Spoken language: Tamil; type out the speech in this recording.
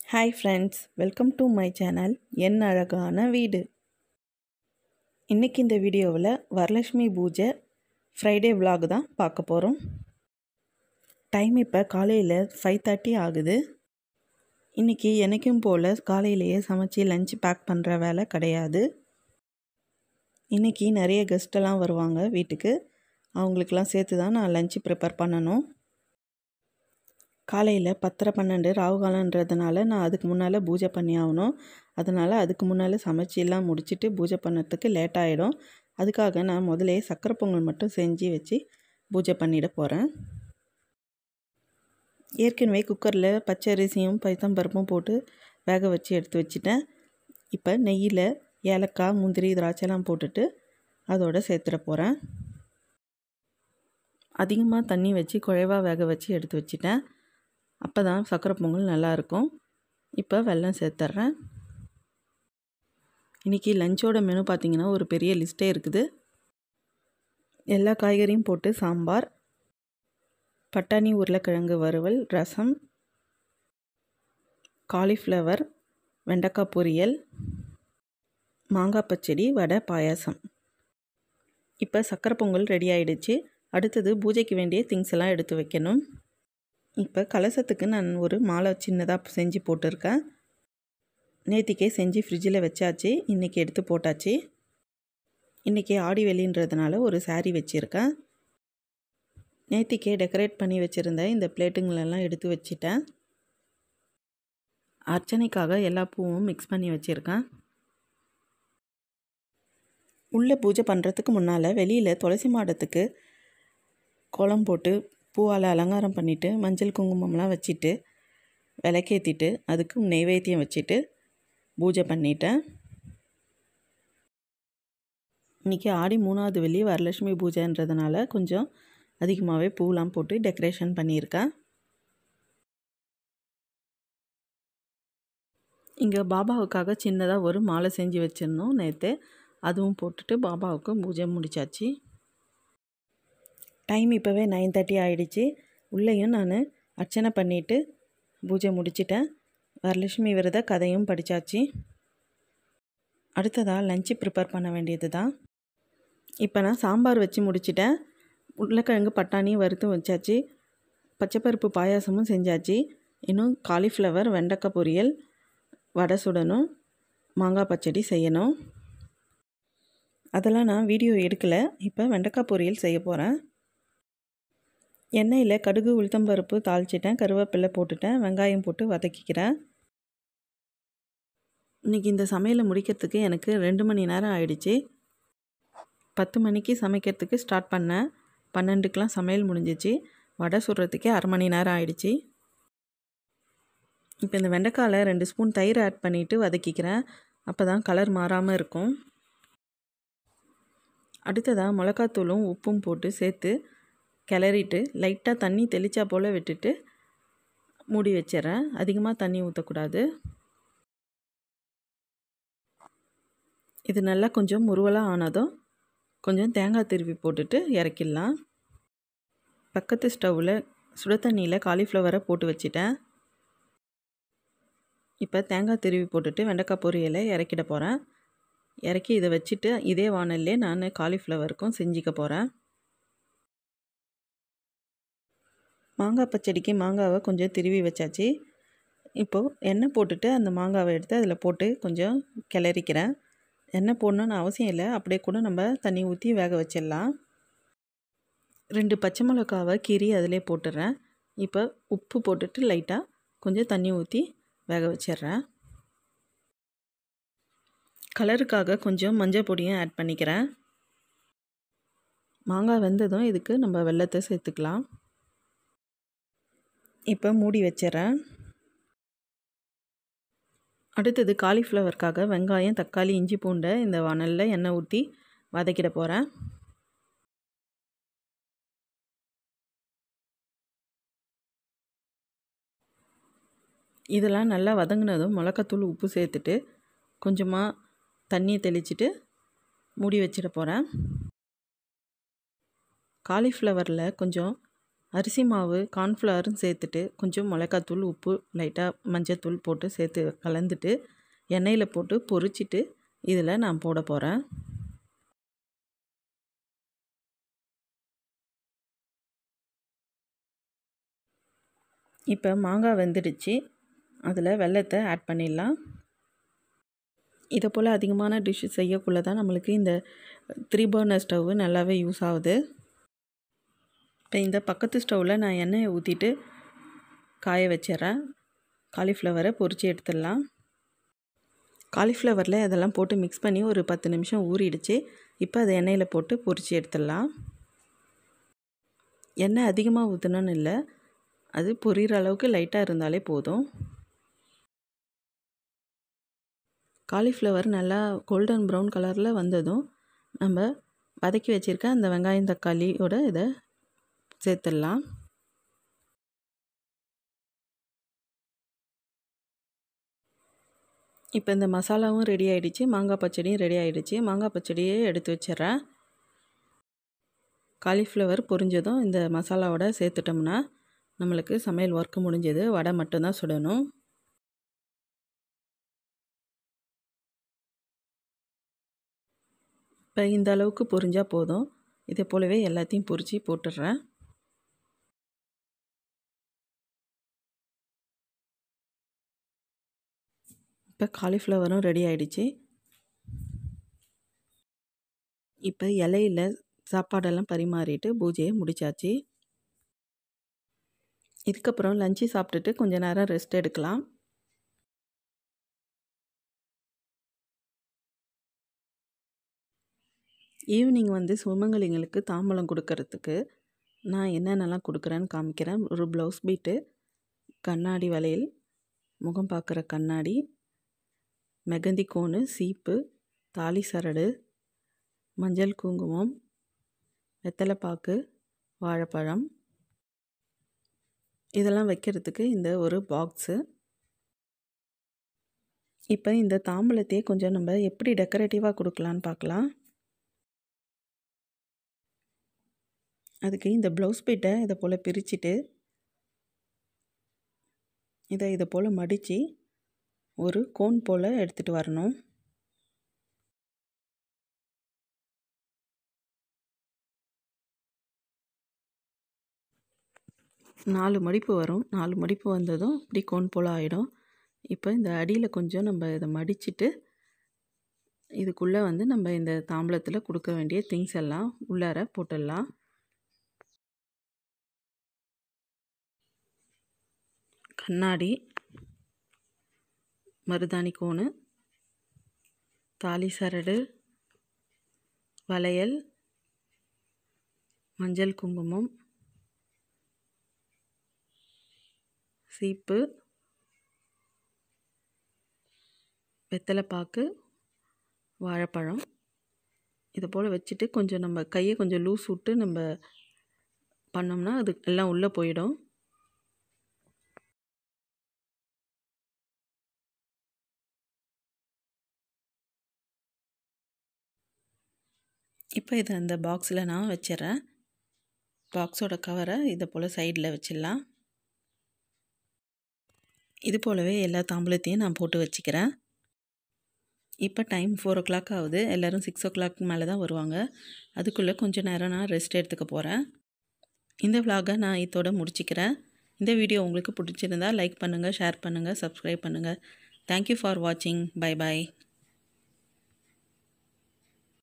hi friends welcome to my channel என் அழகான வீடு இன்றைக்கி இந்த வீடியோவில் வரலட்சுமி பூஜை ஃப்ரைடே vlog தான் பார்க்க போகிறோம் டைம் இப்போ காலையில் ஃபைவ் தேர்ட்டி ஆகுது இன்றைக்கி எனக்கும் போல் காலையிலேயே சமைச்சு லஞ்ச் பேக் பண்ணுற வேலை கிடையாது இன்றைக்கி நிறைய கெஸ்ட்டெல்லாம் வருவாங்க வீட்டுக்கு அவங்களுக்கெல்லாம் சேர்த்து தான் நான் லஞ்ச் ப்ரிப்பேர் பண்ணணும் காலையில் பத்தரை பன்னெண்டு ராகுகாலன்றதுனால நான் அதுக்கு முன்னால் பூஜை பண்ணி ஆகணும் அதனால் அதுக்கு முன்னால் சமைச்சிலாம் முடிச்சுட்டு பூஜை பண்ணுறதுக்கு லேட் ஆகிடும் அதுக்காக நான் முதலே சக்கரை பொங்கல் மட்டும் செஞ்சு வச்சு பூஜை பண்ணிட போகிறேன் ஏற்கனவே குக்கரில் பச்சை அரிசியும் பைத்தம்பருப்பும் போட்டு வேக வச்சு எடுத்து வச்சுட்டேன் இப்போ நெய்யில் ஏலக்காய் முந்திரி திராட்சைலாம் போட்டுட்டு அதோட சேர்த்துட போகிறேன் அதிகமாக தண்ணி வச்சு குழைவாக வேக வச்சு எடுத்து வச்சுட்டேன் அப்போ தான் சக்கரை பொங்கல் நல்லாயிருக்கும் இப்போ வெல்லம் சேர்த்துட்றேன் இன்றைக்கி லஞ்சோட மெனு பார்த்திங்கன்னா ஒரு பெரிய லிஸ்ட்டே இருக்குது எல்லா காய்கறியும் போட்டு சாம்பார் பட்டாணி உருளைக்கிழங்கு வறுவல் ரசம் காலிஃப்ளவர் வெண்டைக்காய் பொரியல் மாங்காய் பச்சடி வடை பாயாசம் இப்போ சக்கரை பொங்கல் ரெடி ஆகிடுச்சு அடுத்தது பூஜைக்கு வேண்டிய திங்ஸ் எல்லாம் எடுத்து வைக்கணும் இப்போ கலசத்துக்கு நான் ஒரு மாலை சின்னதாக செஞ்சு போட்டிருக்கேன் நேத்திக்கே செஞ்சு ஃப்ரிட்ஜில் வச்சாச்சு இன்றைக்கி எடுத்து போட்டாச்சு இன்றைக்கி ஆடி வெளின்றதுனால ஒரு சாரீ வச்சுருக்கேன் நேத்திக்கே டெக்கரேட் பண்ணி வச்சுருந்த இந்த பிளேட்டுங்களெல்லாம் எடுத்து வச்சிட்டேன் அர்ச்சனைக்காக எல்லா பூவும் மிக்ஸ் பண்ணி வச்சுருக்கேன் உள்ளே பூஜை பண்ணுறதுக்கு முன்னால் வெளியில் துளசி மாடத்துக்கு கோலம் போட்டு பூவால் அலங்காரம் பண்ணிவிட்டு மஞ்சள் குங்குமம்லாம் வச்சுட்டு விளக்கேற்றிட்டு அதுக்கு நெய்வேத்தியம் வச்சுட்டு பூஜை பண்ணிட்டேன் இன்றைக்கி ஆடி மூணாவது வெள்ளி வரலட்சுமி பூஜைன்றதுனால கொஞ்சம் அதிகமாகவே பூலாம் போட்டு டெக்கரேஷன் பண்ணியிருக்கேன் இங்கே பாபாவுக்காக சின்னதாக ஒரு மாலை செஞ்சு வச்சிருந்தோம் நேற்று அதுவும் போட்டுட்டு பாபாவுக்கு பூஜை முடித்தாச்சு டைம் இப்போவே நைன் தேர்ட்டி ஆகிடுச்சு உள்ளேயும் நான் அர்ச்சனை பண்ணிவிட்டு பூஜை முடிச்சிட்டேன் வரலட்சுமி விரத கதையும் படித்தாச்சு அடுத்ததாக லஞ்சு ப்ரிப்பேர் பண்ண வேண்டியது தான் இப்போ நான் சாம்பார் வச்சு முடிச்சிட்டேன் உருளைக்கிழங்கு பட்டாணி வறுத்து வச்சாச்சு பச்சைப்பருப்பு பாயாசமும் செஞ்சாச்சு இன்னும் காலிஃப்ளவர் வெண்டைக்காய் பொரியல் வடை சுடணும் மாங்காய் பச்சடி செய்யணும் அதெல்லாம் நான் வீடியோ எடுக்கலை இப்போ வெண்டைக்காய் பொரியல் செய்ய போகிறேன் எண்ணெயில் கடுகு உளுத்தம்பருப்பு தாளிச்சிட்டேன் கருவேப்பிலை போட்டுட்டேன் வெங்காயம் போட்டு வதக்கிக்கிறேன் இன்றைக்கி இந்த சமையலை முடிக்கிறதுக்கு எனக்கு ரெண்டு மணி நேரம் ஆயிடுச்சு பத்து மணிக்கு சமைக்கிறதுக்கு ஸ்டார்ட் பண்ணேன் பன்னெண்டுக்கெலாம் சமையல் முடிஞ்சிச்சு வடை சுடுறதுக்கே அரை மணி நேரம் ஆயிடுச்சு இப்போ இந்த வெண்டைக்காயில் ரெண்டு ஸ்பூன் தயிர் ஆட் பண்ணிவிட்டு வதக்கிக்கிறேன் அப்போ தான் கலர் மாறாமல் இருக்கும் அடுத்ததாக மிளகாத்தூளும் உப்பும் போட்டு சேர்த்து கிளறிட்டு லைட்டாக தண்ணி தெளித்தா போல் விட்டுட்டு மூடி வச்சிட்றேன் அதிகமாக தண்ணி ஊற்றக்கூடாது இது நல்லா கொஞ்சம் முருவலாக ஆனதும் கொஞ்சம் தேங்காய் திருவி போட்டுட்டு இறக்கிடலாம் பக்கத்து ஸ்டவ்வில் சுட தண்ணியில் காலிஃப்ளவரை போட்டு வச்சிட்டேன் இப்போ தேங்காய் திருவி போட்டுட்டு வெண்டைக்காய் பொரியலை இறக்கிட போகிறேன் இறக்கி இதை வச்சுட்டு இதே வானல்லே நான் காலிஃப்ளவருக்கும் செஞ்சுக்க போகிறேன் மாங்காய் பச்சடிக்கு மாங்காவை கொஞ்சம் திருவி வச்சாச்சு இப்போது எண்ணெய் போட்டுட்டு அந்த மாங்காவை எடுத்து அதில் போட்டு கொஞ்சம் கிளறிக்கிறேன் எண்ணெய் போடணுன்னு அவசியம் இல்லை அப்படியே கூட நம்ம தண்ணி ஊற்றி வேக வச்சிடலாம் ரெண்டு பச்சை மிளகாவை கீறி அதிலே போட்டுடுறேன் இப்போ உப்பு போட்டுட்டு லைட்டாக கொஞ்சம் தண்ணி ஊற்றி வேக வச்சிடுறேன் கலருக்காக கொஞ்சம் மஞ்சள் பொடியும் ஆட் பண்ணிக்கிறேன் மாங்காய் வெந்ததும் இதுக்கு நம்ம வெள்ளத்தை சேர்த்துக்கலாம் இப்போ மூடி வச்சிட்றேன் அடுத்தது காலிஃப்ளவருக்காக வெங்காயம் தக்காளி இஞ்சி பூண்டை இந்த வானலில் எண்ணெய் ஊற்றி வதக்கிட போகிறேன் இதெல்லாம் நல்லா வதங்கினதும் மிளகாத்தூள் உப்பு சேர்த்துட்டு கொஞ்சமாக தண்ணியை தெளிச்சிட்டு மூடி வச்சிட போகிறேன் காலிஃப்ளவரில் கொஞ்சம் அரிசி மாவு கார்ன்ஃப்ளவரும் சேர்த்துட்டு கொஞ்சம் மிளகாத்தூள் உப்பு லைட்டாக மஞ்சத்தூள் போட்டு சேர்த்து கலந்துட்டு எண்ணெயில் போட்டு பொரிச்சிட்டு இதில் நான் போட போகிறேன் இப்போ மாங்காய் வெந்துடுச்சு அதில் வெள்ளத்தை ஆட் பண்ணிடலாம் இதை போல் அதிகமான டிஷ்ஷு செய்யக்குள்ள தான் நம்மளுக்கு இந்த த்ரீ பர்னர் ஸ்டவ்வு நல்லாவே யூஸ் ஆகுது இப்போ இந்த பக்கத்து ஸ்டவ்வில் நான் எண்ணெயை ஊற்றிட்டு காய வச்சிட்றேன் காலிஃப்ளவரை பொரித்து எடுத்துடலாம் காலிஃப்ளவரில் அதெல்லாம் போட்டு மிக்ஸ் பண்ணி ஒரு பத்து நிமிஷம் ஊறிடுச்சு இப்போ அதை எண்ணெயில் போட்டு பொரித்து எடுத்துடலாம் எண்ணெய் அதிகமாக ஊற்றணும்னு இல்லை அது பொரியிற அளவுக்கு லைட்டாக இருந்தாலே போதும் காலிஃப்ளவர் நல்லா கோல்டன் ப்ரௌன் கலரில் வந்ததும் நம்ம வதக்கி வச்சுருக்க அந்த வெங்காயம் தக்காளியோட இதை சேர்த்துடலாம் இப்போ இந்த மசாலாவும் ரெடி ஆகிடுச்சு மாங்காய் பச்சடியும் ரெடி ஆகிடுச்சு மாங்காய் பச்சடியே எடுத்து வச்சிட்றேன் காலிஃப்ளவர் பொரிஞ்சதும் இந்த மசாலாவோட சேர்த்துட்டோம்னா நம்மளுக்கு சமையல் ஒர்க்கு முடிஞ்சது வடை மட்டும்தான் சுடணும் இப்போ இந்த அளவுக்கு பொரிஞ்சால் போதும் இதே போலவே எல்லாத்தையும் பொரித்து போட்டுடுறேன் இப்போ காலிஃப்ளவரும் ரெடி ஆகிடுச்சு இப்போ இலையில் சாப்பாடெல்லாம் பரிமாறிட்டு பூஜையை முடித்தாச்சு இதுக்கப்புறம் லஞ்சு சாப்பிட்டுட்டு கொஞ்ச நேரம் ரெஸ்ட் எடுக்கலாம் ஈவினிங் வந்து சுமங்கலிங்களுக்கு தாம்பலம் கொடுக்கறதுக்கு நான் என்னென்னலாம் கொடுக்குறேன்னு காமிக்கிறேன் ஒரு ப்ளவுஸ் பீட்டு கண்ணாடி வளையல் முகம் பார்க்குற கண்ணாடி மெகந்தி கோனு சீப்பு தாலி சரடு மஞ்சள் குங்குமம் வெத்தலைப்பாக்கு வாழைப்பழம் இதெல்லாம் வைக்கிறதுக்கு இந்த ஒரு பாக்ஸு இப்போ இந்த தாம்பலத்தையே கொஞ்சம் நம்ம எப்படி டெக்கரேட்டிவாக கொடுக்கலான்னு பார்க்கலாம் அதுக்கு இந்த ப்ளவுஸ் பீட்டை இதை போல் பிரிச்சுட்டு இதை இதை போல் மடித்து ஒரு கோன் போல் எடுத்துகிட்டு வரணும் நாலு மடிப்பு வரும் நாலு மடிப்பு வந்ததும் இப்படி கோன் போல் ஆகிடும் இப்போ இந்த அடியில் கொஞ்சம் நம்ம இதை மடிச்சுட்டு இதுக்குள்ளே வந்து நம்ம இந்த தாம்பலத்தில் கொடுக்க வேண்டிய திங்ஸ் எல்லாம் உள்ளார போட்டுடலாம் கண்ணாடி மருதாணி கோணு தாலி சரடு வளையல் மஞ்சள் குங்குமம் சீப்பு வெத்தலைப்பாக்கு வாழைப்பழம் இதை போல் வச்சுட்டு கொஞ்சம் நம்ம கையை கொஞ்சம் லூஸ் விட்டு நம்ம பண்ணோம்னா அது எல்லாம் உள்ளே போயிடும் இப்போ இதை அந்த பாக்ஸில் நான் வச்சிட்றேன் பாக்ஸோட கவரை இதை போல் சைடில் வச்சிடலாம் இது போலவே எல்லா தாம்பூலத்தையும் நான் போட்டு வச்சுக்கிறேன் இப்போ டைம் ஃபோர் ஓ கிளாக் ஆகுது எல்லோரும் சிக்ஸ் ஓ கிளாக் மேலே தான் வருவாங்க அதுக்குள்ளே கொஞ்சம் நேரம் நான் ரெஸ்ட் எடுத்துக்க போகிறேன் இந்த விலாகை நான் இதோட முடிச்சுக்கிறேன் இந்த வீடியோ உங்களுக்கு பிடிச்சிருந்தா லைக் பண்ணுங்கள் ஷேர் பண்ணுங்கள் சப்ஸ்கிரைப் பண்ணுங்கள் தேங்க்யூ ஃபார் வாட்சிங் பை பாய்